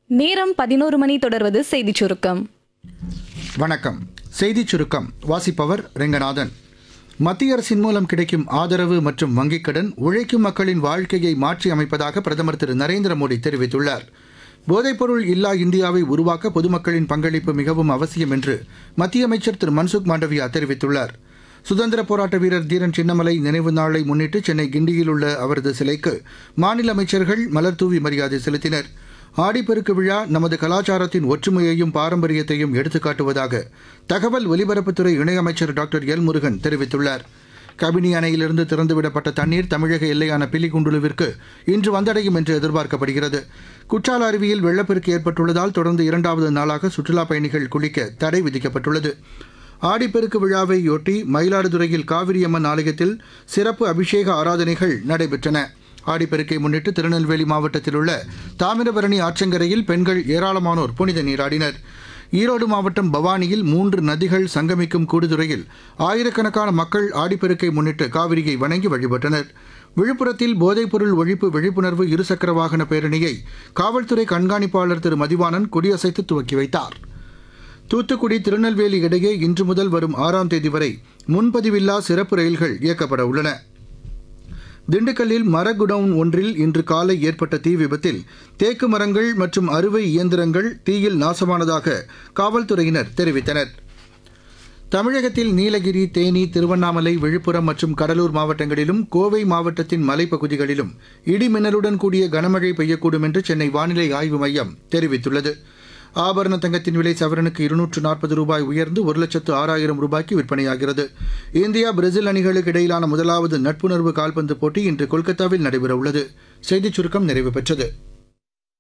நேரம் பதினோரு மணி தொடர்வது செய்திச் சுருக்கம் வணக்கம் செய்திச் சுருக்கம் வாசிப்பவர் ரெங்கநாதன் மத்திய அரசின் மூலம் கிடைக்கும் ஆதரவு மற்றும் வங்கிக் கடன் உழைக்கும் மக்களின் வாழ்க்கையை மாற்றி அமைப்பதாக பிரதமர் திரு நரேந்திர மோடி தெரிவித்துள்ளார் போதைப்பொருள் இல்லா இந்தியாவை உருவாக்க பொதுமக்களின் பங்களிப்பு மிகவும் அவசியம் என்று மத்திய அமைச்சர் திரு மன்சுக் மாண்டவியா தெரிவித்துள்ளார் சுதந்திர போராட்ட வீரர் தீரன் சின்னமலை நினைவு நாளை முன்னிட்டு சென்னை கிண்டியில் உள்ள அவரது சிலைக்கு மாநில அமைச்சர்கள் மலர்தூவி மரியாதை செலுத்தினர் ஆடிப்பெருக்கு விழா நமது கலாச்சாரத்தின் ஒற்றுமையையும் பாரம்பரியத்தையும் எடுத்துக்காட்டுவதாக தகவல் ஒலிபரப்புத்துறை இணையமைச்சர் டாக்டர் எல் முருகன் தெரிவித்துள்ளார் கபினி அணையிலிருந்து திறந்துவிடப்பட்ட தண்ணீர் தமிழக எல்லையான பிலிகுண்டுலுவிற்கு இன்று வந்தடையும் என்று எதிர்பார்க்கப்படுகிறது குற்றால அருவியில் வெள்ளப்பெருக்கு ஏற்பட்டுள்ளதால் தொடர்ந்து இரண்டாவது நாளாக சுற்றுலாப் பயணிகள் குளிக்க தடை விதிக்கப்பட்டுள்ளது ஆடிப்பெருக்கு விழாவையொட்டி மயிலாடுதுறையில் காவிரியம்மன் ஆலயத்தில் சிறப்பு அபிஷேக ஆராதனைகள் நடைபெற்றன ஆடிப்பெருக்கை முன்னிட்டு திருநெல்வேலி மாவட்டத்தில் உள்ள தாமிரபரணி ஆற்றங்கரையில் பெண்கள் ஏராளமானோர் புனித நீராடினர் ஈரோடு மாவட்டம் பவானியில் மூன்று நதிகள் சங்கமிக்கும் கூடுதுறையில் ஆயிரக்கணக்கான மக்கள் ஆடிப்பெருக்கை முன்னிட்டு காவிரியை வணங்கி வழிபட்டனர் விழுப்புரத்தில் போதைப்பொருள் ஒழிப்பு விழிப்புணர்வு இருசக்கர வாகன பேரணியை காவல்துறை கண்காணிப்பாளர் திரு மதிவாணன் கொடியசைத்து துவக்கி வைத்தார் தூத்துக்குடி திருநெல்வேலி இடையே இன்று முதல் வரும் ஆறாம் தேதி வரை முன்பதிவில்லா சிறப்பு ரயில்கள் இயக்கப்பட உள்ளன திண்டுக்கல்லில் மர குடவுன் ஒன்றில் இன்று காலை ஏற்பட்ட தீ விபத்தில் தேக்கு மரங்கள் மற்றும் அறுவை இயந்திரங்கள் தீயில் நாசமானதாக காவல்துறையினர் தெரிவித்தனர் தமிழகத்தில் நீலகிரி தேனி திருவண்ணாமலை விழுப்புரம் மற்றும் கடலூர் மாவட்டங்களிலும் கோவை மாவட்டத்தின் மலைப்பகுதிகளிலும் இடி மின்னலுடன் கூடிய கனமழை பெய்யக்கூடும் என்று சென்னை வானிலை ஆய்வு மையம் தெரிவித்துள்ளது ஆபரண தங்கத்தின் விலை சவரனுக்கு இருநூற்று நாற்பது ரூபாய் உயர்ந்து ஒரு லட்சத்து ஆறாயிரம் ரூபாய்க்கு விற்பனையாகிறது இந்தியா பிரேசில் அணிகளுக்கு இடையிலான முதலாவது நட்புணர்வு கால்பந்து போட்டி இன்று கொல்கத்தாவில் நடைபெறவுள்ளது செய்திச் சுருக்கம் நிறைவு பெற்றது